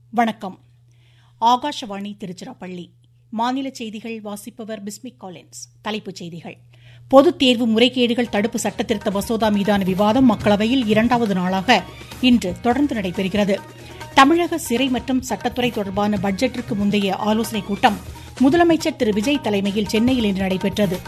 வணக்கம் ஆகாஷவாணி திருச்சிராப்பள்ளி மாநில செய்திகள் வாசிப்பவர் பிஸ்மிக் காலின்ஸ் தலைப்புச் செய்திகள் பொதுத் தேர்வு முறைகேடுகள் தடுப்பு சட்டத்திருத்த மசோதா மீதான விவாதம் மக்களவையில் இரண்டாவது நாளாக இன்று தொடர்ந்து நடைபெறுகிறது தமிழக சிறை மற்றும் சட்டத்துறை தொடர்பான பட்ஜெட்டிற்கு முந்தைய ஆலோசனைக் கூட்டம் முதலமைச்சர் திரு விஜய் தலைமையில் சென்னையில் இன்று நடைபெற்றது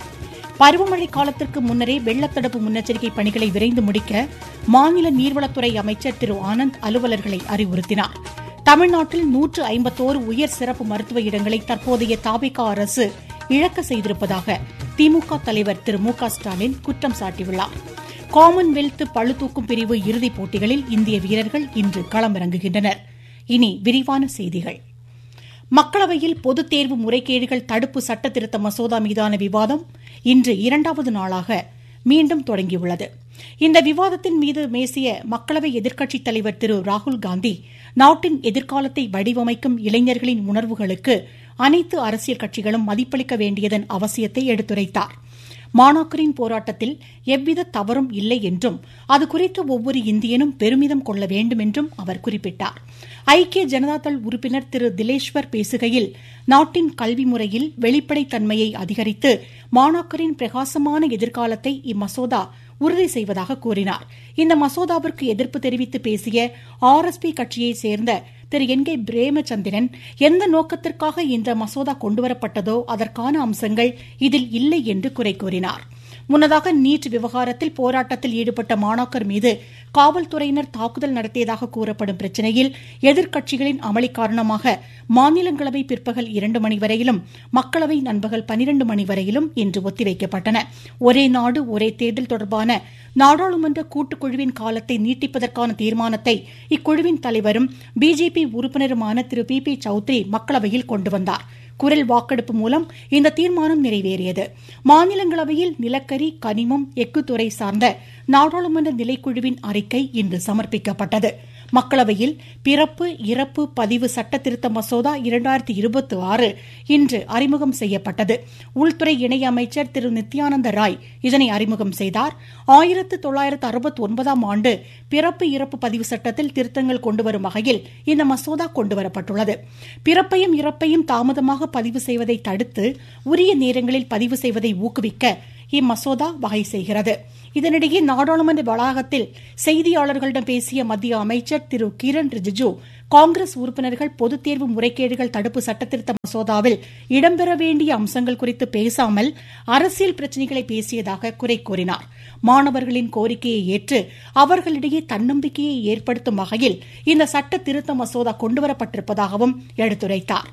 பருவமழை காலத்திற்கு முன்னரே வெள்ளத்தடுப்பு முன்னெச்சரிக்கை பணிகளை விரைந்து முடிக்க மாநில நீர்வளத்துறை அமைச்சர் திரு ஆனந்த் அலுவலர்களை அறிவுறுத்தினார் தமிழ்நாட்டில் நூற்று ஐம்பத்தோரு உயர் சிறப்பு மருத்துவ இடங்களை தற்போதைய தாபிகா அரசு இழக்க செய்திருப்பதாக திமுக தலைவர் திரு மு க ஸ்டாலின் குற்றம் சாட்டியுள்ளார் காமன்வெல்த் பளுதூக்கும் பிரிவு இறுதிப் போட்டிகளில் இந்திய வீரர்கள் இன்று களமிறங்குகின்றனர் இனி விரிவான செய்திகள் மக்களவையில் பொதுத் தேர்வு முறைகேடுகள் தடுப்பு சட்ட திருத்த மசோதா மீதான விவாதம் இன்று இரண்டாவது நாளாக மீண்டும் தொடங்கியுள்ளது இந்த விவாதத்தின் மீது பேசிய மக்களவை எதிர்க்கட்சித் தலைவர் திரு ராகுல்காந்தி நாட்டின் எதிர்காலத்தை வடிவமைக்கும் இளைஞர்களின் உணர்வுகளுக்கு அனைத்து அரசியல் கட்சிகளும் மதிப்பளிக்க வேண்டியதன் அவசியத்தை எடுத்துரைத்தார் மாணாக்கரின் போராட்டத்தில் எவ்வித தவறும் இல்லை என்றும் அது குறித்து ஒவ்வொரு இந்தியனும் பெருமிதம் கொள்ள வேண்டும் என்றும் அவர் குறிப்பிட்டார் ஐக்கிய ஜனதாதள் உறுப்பினர் திரு திலேஷ்வர் பேசுகையில் நாட்டின் கல்வி முறையில் வெளிப்படைத்தன்மையை அதிகரித்து மாணாக்கரின் பிரகாசமான எதிர்காலத்தை இம்மசோதா உறுதி செய்வதாக கூறினார் இந்த மசோதாவிற்கு எதிர்ப்பு தெரிவித்து பேசிய ஆர் எஸ் பி கட்சியைச் சேர்ந்த திரு என் கே பிரேமச்சந்திரன் எந்த நோக்கத்திற்காக இந்த மசோதா கொண்டுவரப்பட்டதோ அதற்கான அம்சங்கள் இதில் இல்லை என்று குறை கூறினார் முன்னதாக நீட் விவகாரத்தில் போராட்டத்தில் ஈடுபட்ட மாணாக்கர் மீது காவல்துறையினர் தாக்குதல் நடத்தியதாக கூறப்படும் பிரச்சினையில் எதிர்க்கட்சிகளின் அமளி காரணமாக மாநிலங்களவை பிற்பகல் இரண்டு மணி வரையிலும் மக்களவை நண்பகல் பனிரண்டு மணி வரையிலும் இன்று ஒத்திவைக்கப்பட்டன ஒரே நாடு ஒரே தேர்தல் தொடர்பான நாடாளுமன்ற கூட்டுக்குழுவின் காலத்தை நீட்டிப்பதற்கான தீர்மானத்தை இக்குழுவின் தலைவரும் பிஜேபி உறுப்பினருமான திரு பி பி சௌத்ரி மக்களவையில் கொண்டு வந்தார் குரல் வாக்கெடுப்பு மூலம் இந்த தீர்மானம் நிறைவேறியது மாநிலங்களவையில் நிலக்கரி கனிமம் எஃகுத்துறை சார்ந்த நாடாளுமன்ற நிலைக்குழுவின் அறிக்கை இன்று சமர்ப்பிக்கப்பட்டது மக்களவையில் பிறப்பு இறப்பு பதிவு சட்ட திருத்த மசோதா இரண்டாயிரத்தி இருபத்தி ஆறு இன்று அறிமுகம் செய்யப்பட்டது உள்துறை இணையமைச்சர் திரு நித்யானந்த ராய் இதனை அறிமுகம் செய்தார் ஆயிரத்து தொள்ளாயிரத்து அறுபத்தி ஒன்பதாம் ஆண்டு பிறப்பு இறப்பு பதிவு சட்டத்தில் திருத்தங்கள் கொண்டுவரும் வகையில் இந்த மசோதா கொண்டுவரப்பட்டுள்ளது பிறப்பையும் இறப்பையும் தாமதமாக பதிவு செய்வதை தடுத்து உரிய நேரங்களில் பதிவு செய்வதை ஊக்குவிக்க இம்மசோதா வகை செய்கிறது இதனிடையே நாடாளுமன்ற வளாகத்தில் செய்தியாளர்களிடம் பேசிய மத்திய அமைச்சர் திரு கிரண் ரிஜிஜு காங்கிரஸ் உறுப்பினர்கள் பொதுத் தேர்வு முறைகேடுகள் தடுப்பு சட்டத்திருத்த மசோதாவில் இடம்பெற வேண்டிய அம்சங்கள் குறித்து பேசாமல் அரசியல் பிரச்சினைகளை பேசியதாக குறை கூறினார் மாணவர்களின் கோரிக்கையை ஏற்று அவர்களிடையே தன்னம்பிக்கையை ஏற்படுத்தும் வகையில் இந்த சட்ட திருத்த மசோதா கொண்டுவரப்பட்டிருப்பதாகவும் எடுத்துரைத்தார்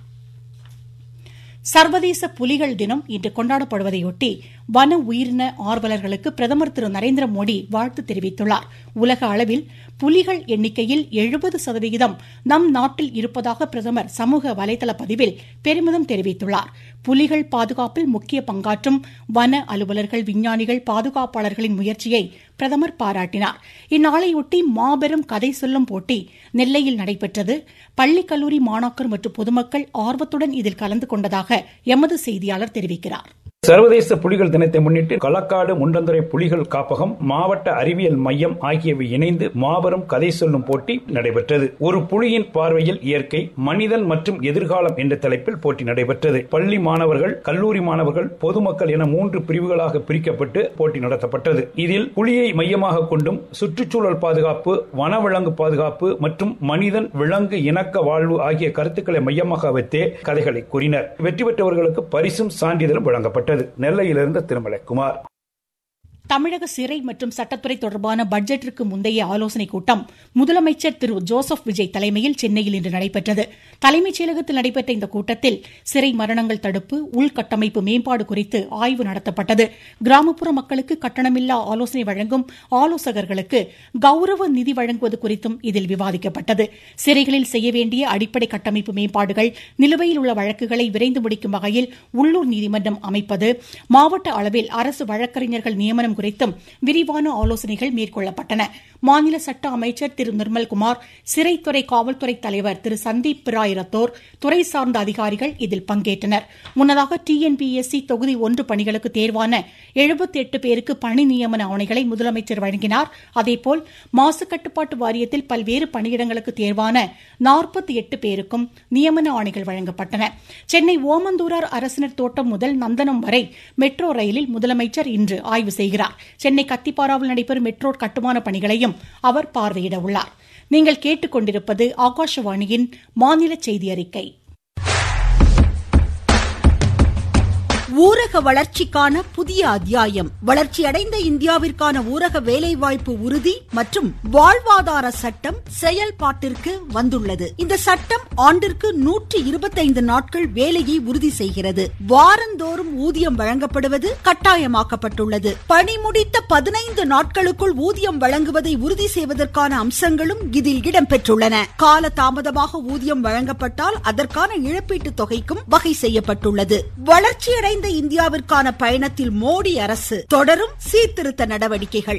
சர்வதேச புலிகள் தினம் இன்று கொண்டாடப்படுவதையொட்டி வன உயிரின ஆர்வலர்களுக்கு பிரதமர் திரு நரேந்திர மோடி வாழ்த்து தெரிவித்துள்ளார் உலக அளவில் புலிகள் எண்ணிக்கையில் எழுபது சதவிகிதம் நம் நாட்டில் இருப்பதாக பிரதமர் சமூக வலைதள பதிவில் பெருமிதம் தெரிவித்துள்ளார் புலிகள் பாதுகாப்பில் முக்கிய பங்காற்றும் வன அலுவலர்கள் விஞ்ஞானிகள் பாதுகாப்பாளர்களின் முயற்சியை பிரதமர் பாராட்டினார் இந்நாளையொட்டி மாபெரும் கதை சொல்லும் போட்டி நெல்லையில் நடைபெற்றது பள்ளி கல்லூரி மாணாக்கர் மற்றும் பொதுமக்கள் ஆர்வத்துடன் இதில் கலந்து கொண்டதாக எமது செய்தியாளர் தெரிவிக்கிறார் சர்வதேச புலிகள் தினத்தை முன்னிட்டு களக்காடு முண்டந்துறை புலிகள் காப்பகம் மாவட்ட அறிவியல் மையம் ஆகியவை இணைந்து மாபெரும் கதை சொல்லும் போட்டி நடைபெற்றது ஒரு புலியின் பார்வையில் இயற்கை மனிதன் மற்றும் எதிர்காலம் என்ற தலைப்பில் போட்டி நடைபெற்றது பள்ளி மாணவர்கள் கல்லூரி மாணவர்கள் பொதுமக்கள் என மூன்று பிரிவுகளாக பிரிக்கப்பட்டு போட்டி நடத்தப்பட்டது இதில் புலியை மையமாக கொண்டும் சுற்றுச்சூழல் பாதுகாப்பு வனவிலங்கு பாதுகாப்பு மற்றும் மனிதன் விலங்கு இணக்க வாழ்வு ஆகிய கருத்துக்களை மையமாக வைத்தே கதைகளை கூறினர் வெற்றி பெற்றவர்களுக்கு பரிசும் சான்றிதழும் வழங்கப்பட்டது நெல்லையிலிருந்து திருமலைக்குமார் தமிழக சிறை மற்றும் சட்டத்துறை தொடர்பான பட்ஜெட்டிற்கு முந்தைய ஆலோசனைக் கூட்டம் முதலமைச்சர் திரு ஜோசப் விஜய் தலைமையில் சென்னையில் இன்று நடைபெற்றது தலைமைச் செயலகத்தில் நடைபெற்ற இந்த கூட்டத்தில் சிறை மரணங்கள் தடுப்பு உள்கட்டமைப்பு மேம்பாடு குறித்து ஆய்வு நடத்தப்பட்டது கிராமப்புற மக்களுக்கு கட்டணமில்லா ஆலோசனை வழங்கும் ஆலோசகர்களுக்கு கௌரவ நிதி வழங்குவது குறித்தும் இதில் விவாதிக்கப்பட்டது சிறைகளில் செய்ய வேண்டிய அடிப்படை கட்டமைப்பு மேம்பாடுகள் நிலுவையில் உள்ள வழக்குகளை விரைந்து முடிக்கும் வகையில் உள்ளூர் நீதிமன்றம் அமைப்பது மாவட்ட அளவில் அரசு வழக்கறிஞர்கள் நியமனம் திட்டம் குறித்தும் விரிவான ஆலோசனைகள் மேற்கொள்ளப்பட்டன மாநில சட்ட அமைச்சர் திரு நிர்மல்குமார் சிறைத்துறை காவல்துறை தலைவர் திரு சந்தீப் ராய் ரத்தோர் துறை சார்ந்த அதிகாரிகள் இதில் பங்கேற்றனர் முன்னதாக டிஎன்பிஎஸ்சி தொகுதி ஒன்று பணிகளுக்கு தேர்வான எழுபத்தி எட்டு பேருக்கு பணி நியமன ஆணைகளை முதலமைச்சர் வழங்கினார் அதேபோல் மாசு கட்டுப்பாட்டு வாரியத்தில் பல்வேறு பணியிடங்களுக்கு தேர்வான நாற்பத்தி எட்டு பேருக்கும் நியமன ஆணைகள் வழங்கப்பட்டன சென்னை ஓமந்தூரார் அரசினர் தோட்டம் முதல் நந்தனம் வரை மெட்ரோ ரயிலில் முதலமைச்சர் இன்று ஆய்வு செய்கிறார் சென்னை கத்திப்பாராவில் நடைபெறும் மெட்ரோ கட்டுமான பணிகளையும் அவர் பார்வையிட உள்ளார் நீங்கள் கேட்டுக்கொண்டிருப்பது ஆகாஷவாணியின் மாநில செய்தி அறிக்கை ஊரக வளர்ச்சிக்கான புதிய அத்தியாயம் வளர்ச்சியடைந்த இந்தியாவிற்கான ஊரக வேலைவாய்ப்பு உறுதி மற்றும் வாழ்வாதார சட்டம் செயல்பாட்டிற்கு வந்துள்ளது இந்த சட்டம் ஆண்டிற்கு நூற்றி இருபத்தைந்து நாட்கள் வேலையை உறுதி செய்கிறது வாரந்தோறும் ஊதியம் வழங்கப்படுவது கட்டாயமாக்கப்பட்டுள்ளது பணி முடித்த பதினைந்து நாட்களுக்குள் ஊதியம் வழங்குவதை உறுதி செய்வதற்கான அம்சங்களும் இதில் இடம்பெற்றுள்ளன கால தாமதமாக ஊதியம் வழங்கப்பட்டால் அதற்கான இழப்பீட்டு தொகைக்கும் வகை செய்யப்பட்டுள்ளது வளர்ச்சியடைந்த வளர்ந்த இந்தியாவிற்கான பயணத்தில் மோடி அரசு தொடரும் சீர்திருத்த நடவடிக்கைகள்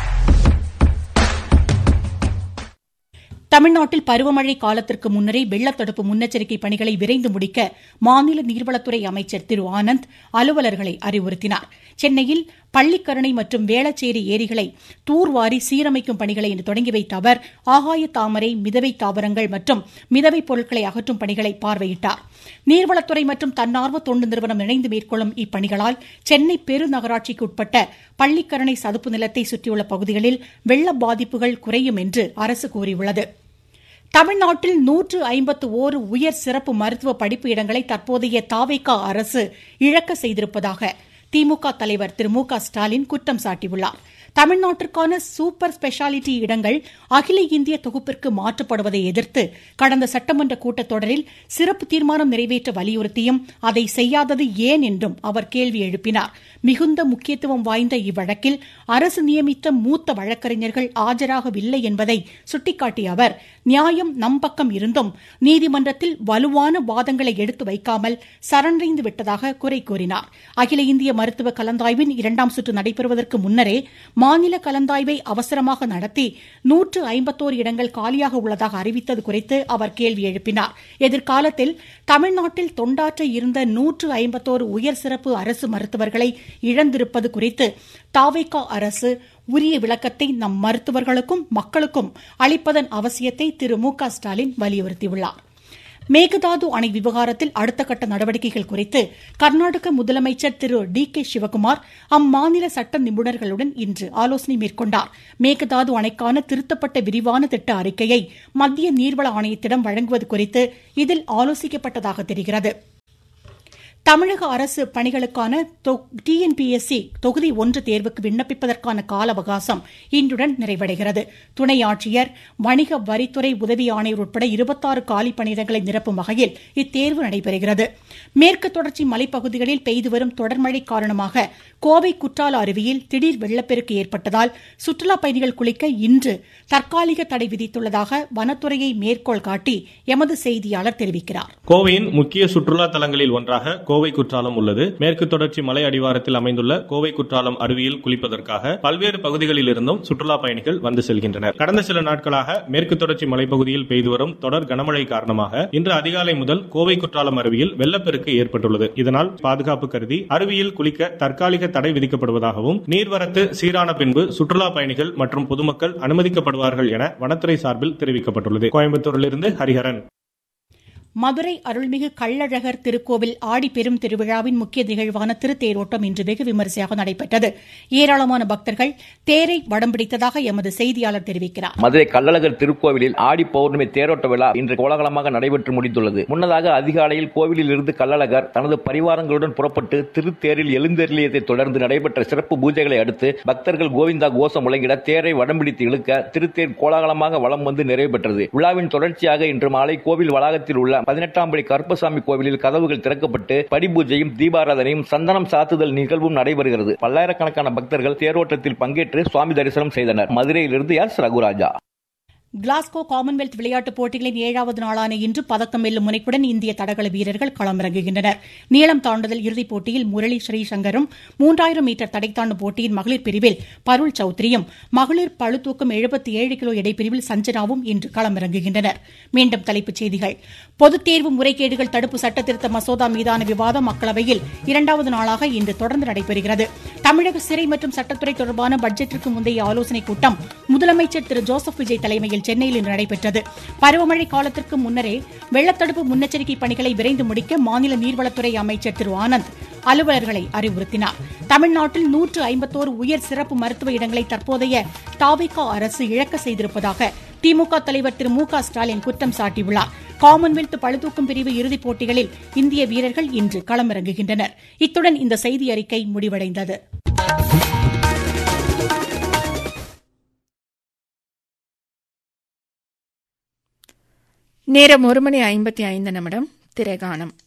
தமிழ்நாட்டில் பருவமழை காலத்திற்கு முன்னரே வெள்ளத்தடுப்பு முன்னெச்சரிக்கை பணிகளை விரைந்து முடிக்க மாநில நீர்வளத்துறை அமைச்சர் திரு ஆனந்த் அலுவலர்களை அறிவுறுத்தினார் சென்னையில் பள்ளிக்கரணை மற்றும் வேளச்சேரி ஏரிகளை தூர்வாரி சீரமைக்கும் பணிகளை இன்று தொடங்கி வைத்த அவர் ஆகாய தாமரை மிதவை தாவரங்கள் மற்றும் மிதவை பொருட்களை அகற்றும் பணிகளை பார்வையிட்டார் நீர்வளத்துறை மற்றும் தன்னார்வ தொண்டு நிறுவனம் இணைந்து மேற்கொள்ளும் இப்பணிகளால் சென்னை பெருநகராட்சிக்கு உட்பட்ட பள்ளிக்கரணை சதுப்பு நிலத்தை சுற்றியுள்ள பகுதிகளில் வெள்ள பாதிப்புகள் குறையும் என்று அரசு கூறியுள்ளது தமிழ்நாட்டில் நூற்று ஐம்பத்து ஓரு உயர் சிறப்பு மருத்துவ படிப்பு இடங்களை தற்போதைய தாவேகா அரசு இழக்க செய்திருப்பதாக திமுக தலைவர் திரு மு க ஸ்டாலின் குற்றம் சாட்டியுள்ளார் தமிழ்நாட்டிற்கான சூப்பர் ஸ்பெஷாலிட்டி இடங்கள் அகில இந்திய தொகுப்பிற்கு மாற்றப்படுவதை எதிர்த்து கடந்த சட்டமன்ற கூட்டத்தொடரில் சிறப்பு தீர்மானம் நிறைவேற்ற வலியுறுத்தியும் அதை செய்யாதது ஏன் என்றும் அவர் கேள்வி எழுப்பினார் மிகுந்த முக்கியத்துவம் வாய்ந்த இவ்வழக்கில் அரசு நியமித்த மூத்த வழக்கறிஞர்கள் ஆஜராகவில்லை என்பதை சுட்டிக்காட்டிய அவர் நியாயம் நம் பக்கம் இருந்தும் நீதிமன்றத்தில் வலுவான வாதங்களை எடுத்து வைக்காமல் சரணடைந்து விட்டதாக குறை கூறினார் அகில இந்திய மருத்துவ கலந்தாய்வின் இரண்டாம் சுற்று நடைபெறுவதற்கு முன்னரே மாநில கலந்தாய்வை அவசரமாக நடத்தி நூற்று ஐம்பத்தோரு இடங்கள் காலியாக உள்ளதாக அறிவித்தது குறித்து அவர் கேள்வி எழுப்பினார் எதிர்காலத்தில் தமிழ்நாட்டில் தொண்டாற்ற இருந்த நூற்று ஐம்பத்தோரு உயர் சிறப்பு அரசு மருத்துவர்களை இழந்திருப்பது குறித்து தாவேகா அரசு உரிய விளக்கத்தை நம் மருத்துவர்களுக்கும் மக்களுக்கும் அளிப்பதன் அவசியத்தை திரு மு க ஸ்டாலின் வலியுறுத்தியுள்ளார் மேகதாது அணை விவகாரத்தில் அடுத்த கட்ட நடவடிக்கைகள் குறித்து கர்நாடக முதலமைச்சர் திரு டி கே சிவகுமார் அம்மாநில சட்ட நிபுணர்களுடன் இன்று ஆலோசனை மேற்கொண்டார் மேகதாது அணைக்கான திருத்தப்பட்ட விரிவான திட்ட அறிக்கையை மத்திய நீர்வள ஆணையத்திடம் வழங்குவது குறித்து இதில் ஆலோசிக்கப்பட்டதாக தெரிகிறது தமிழக அரசு பணிகளுக்கான டிஎன்பிஎஸ்சி தொகுதி ஒன்று தேர்வுக்கு விண்ணப்பிப்பதற்கான கால அவகாசம் இன்றுடன் நிறைவடைகிறது துணை ஆட்சியர் வணிக வரித்துறை உதவி ஆணையர் உட்பட இருபத்தாறு காலி பணியிடங்களை நிரப்பும் வகையில் இத்தேர்வு நடைபெறுகிறது மேற்கு தொடர்ச்சி மலைப்பகுதிகளில் பெய்து வரும் தொடர்மழை காரணமாக கோவை குற்றால அருவியில் திடீர் வெள்ளப்பெருக்கு ஏற்பட்டதால் சுற்றுலாப் பயணிகள் குளிக்க இன்று தற்காலிக தடை விதித்துள்ளதாக வனத்துறையை மேற்கோள் காட்டி எமது செய்தியாளர் தெரிவிக்கிறார் கோவையின் முக்கிய சுற்றுலா தலங்களில் ஒன்றாக கோவை குற்றாலம் உள்ளது மேற்கு தொடர்ச்சி மலை அடிவாரத்தில் அமைந்துள்ள கோவை குற்றாலம் அருவியில் குளிப்பதற்காக பல்வேறு பகுதிகளில் இருந்தும் சுற்றுலா பயணிகள் வந்து செல்கின்றனர் கடந்த சில நாட்களாக மேற்கு தொடர்ச்சி மலைப்பகுதியில் பெய்து வரும் தொடர் கனமழை காரணமாக இன்று அதிகாலை முதல் கோவை குற்றாலம் அருவியில் வெள்ளப்பெருக்கு ஏற்பட்டுள்ளது இதனால் பாதுகாப்பு கருதி அருவியில் குளிக்க தற்காலிக தடை விதிக்கப்படுவதாகவும் நீர்வரத்து சீரான பின்பு சுற்றுலா பயணிகள் மற்றும் பொதுமக்கள் அனுமதிக்கப்படுவார்கள் என வனத்துறை சார்பில் தெரிவிக்கப்பட்டுள்ளது கோயம்புத்தூரிலிருந்து ஹரிஹரன் மதுரை அருள்மிகு கள்ளழகர் திருக்கோவில் ஆடி பெரும் திருவிழாவின் முக்கிய நிகழ்வான திருத்தேரோட்டம் இன்று வெகு விமரிசையாக நடைபெற்றது ஏராளமான பக்தர்கள் தேரை வடம் பிடித்ததாக எமது செய்தியாளர் தெரிவிக்கிறார் மதுரை கள்ளழகர் திருக்கோவிலில் ஆடி பௌர்ணமி தேரோட்ட விழா இன்று கோலாகலமாக நடைபெற்று முடிந்துள்ளது முன்னதாக அதிகாலையில் கோவிலில் இருந்து கள்ளழகர் தனது பரிவாரங்களுடன் புறப்பட்டு திருத்தேரில் எழுந்தெருளியதை தொடர்ந்து நடைபெற்ற சிறப்பு பூஜைகளை அடுத்து பக்தர்கள் கோவிந்தா கோஷம் முழங்கிட தேரை வடம் பிடித்து இழுக்க திருத்தேர் கோலாகலமாக வலம் வந்து நிறைவு பெற்றது விழாவின் தொடர்ச்சியாக இன்று மாலை கோவில் வளாகத்தில் உள்ள பதினெட்டாம் படி கருப்பசாமி கோவிலில் கதவுகள் திறக்கப்பட்டு படிபூஜையும் தீபாராதனையும் சந்தனம் சாத்துதல் நிகழ்வும் நடைபெறுகிறது பல்லாயிரக்கணக்கான பக்தர்கள் தேரோட்டத்தில் பங்கேற்று சுவாமி தரிசனம் செய்தனர் மதுரையிலிருந்து எஸ் ரகுராஜா கிளாஸ்கோ காமன்வெல்த் விளையாட்டுப் போட்டிகளின் ஏழாவது நாளான இன்று பதக்கம் வெல்லும் முனைப்புடன் இந்திய தடகள வீரர்கள் களமிறங்குகின்றனர் நீளம் தாண்டுதல் இறுதிப் போட்டியில் முரளி ஸ்ரீசங்கரும் மூன்றாயிரம் மீட்டர் தடை தாண்டும் போட்டியின் மகளிர் பிரிவில் பருள் சௌத்ரியும் மகளிர் பளுதூக்கம் எழுபத்தி ஏழு கிலோ எடைப்பிரிவில் சஞ்சனாவும் இன்று களமிறங்குகின்றனர் மீண்டும் தலைப்புச் செய்திகள் பொதுத் தேர்வு முறைகேடுகள் தடுப்பு சட்டத்திருத்த மசோதா மீதான விவாதம் மக்களவையில் இரண்டாவது நாளாக இன்று தொடர்ந்து நடைபெறுகிறது தமிழக சிறை மற்றும் சட்டத்துறை தொடர்பான பட்ஜெட்டிற்கு முந்தைய ஆலோசனைக் கூட்டம் முதலமைச்சர் திரு ஜோசப் விஜய் தலைமையில் சென்னையில் இன்று நடைபெற்றது பருவமழை காலத்திற்கு முன்னரே வெள்ளத்தடுப்பு முன்னெச்சரிக்கை பணிகளை விரைந்து முடிக்க மாநில நீர்வளத்துறை அமைச்சர் திரு ஆனந்த் அலுவலர்களை அறிவுறுத்தினார் தமிழ்நாட்டில் நூற்று ஐம்பத்தோரு உயர் சிறப்பு மருத்துவ இடங்களை தற்போதைய தாவிகா அரசு இழக்க செய்திருப்பதாக திமுக தலைவர் திரு மு க ஸ்டாலின் குற்றம் சாட்டியுள்ளார் காமன்வெல்த் பளுதூக்கும் பிரிவு இறுதிப் போட்டிகளில் இந்திய வீரர்கள் இன்று களமிறங்குகின்றனர் இத்துடன் இந்த செய்தி அறிக்கை முடிவடைந்தது நேரம் ஒரு மணி ஐம்பத்தி ஐந்து நிமிடம் திரைகாணம்